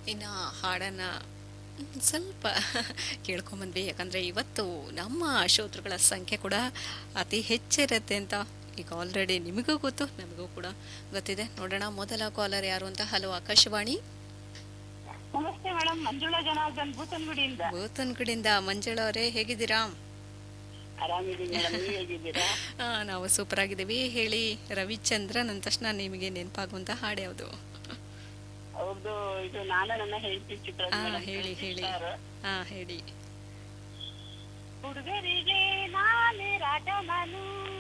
ಇನ್ನು ಹಾಡನ್ನು ಸ್ವಲ್ಪ ಕೇಳ್ಕೊಂಬಂದ್ವಿ ಯಾಕಂದರೆ ಇವತ್ತು ನಮ್ಮ ಶ್ರೋತೃಗಳ ಸಂಖ್ಯೆ ಕೂಡ ಅತಿ ಹೆಚ್ಚಿರುತ್ತೆ ಅಂತ ಈಗ ಆಲ್ರೆಡಿ ನಿಮಗೂ ಗೊತ್ತು ನಮಗೂ ಕೂಡ ಗೊತ್ತಿದೆ ನೋಡೋಣ ಮೊದಲ ಕಾಲರ್ ಯಾರು ಅಂತ ಹಲೋ ಆಕಾಶವಾಣಿ ನಮಸ್ತೆ ಮೇಡಮ್ ಮಂಜುಳಾ ಜನಾರ್ದನ್ ಭೂತನ್ಗುಡಿಯಿಂದ ಭೂತನ್ಗುಡಿಯಿಂದ ಮಂಜುಳ ಅವರೇ ಹೇಗಿದ್ದೀರಾ ಆರಾಮಿದ್ದೀನಿ ಮೇಡಮ್ ನೀವು ಹೇಗಿದ್ದೀರಾ ಆ, ನಾವು ಸೂಪರ್ ಆಗಿದ್ದೀವಿ ಹೇಳಿ ರವಿಚಂದ್ರನ್ ಅಂದ ತಕ್ಷಣ ನಿಮಗೆ ನೆನಪಾಗುವಂಥ ಹಾಡು ಯಾವುದು ಅವ್ರದ್ದು ಇದು ನಾನು ನನ್ನ ಹೆಂಡತಿ ಚಿತ್ರ ಆ, ಹೇಳಿ ಹೇಳಿ ಹಾ ಹೇಳಿ ಹುಡುಗರಿಗೆ ನಾನೇ ರಾಜ ನಾನು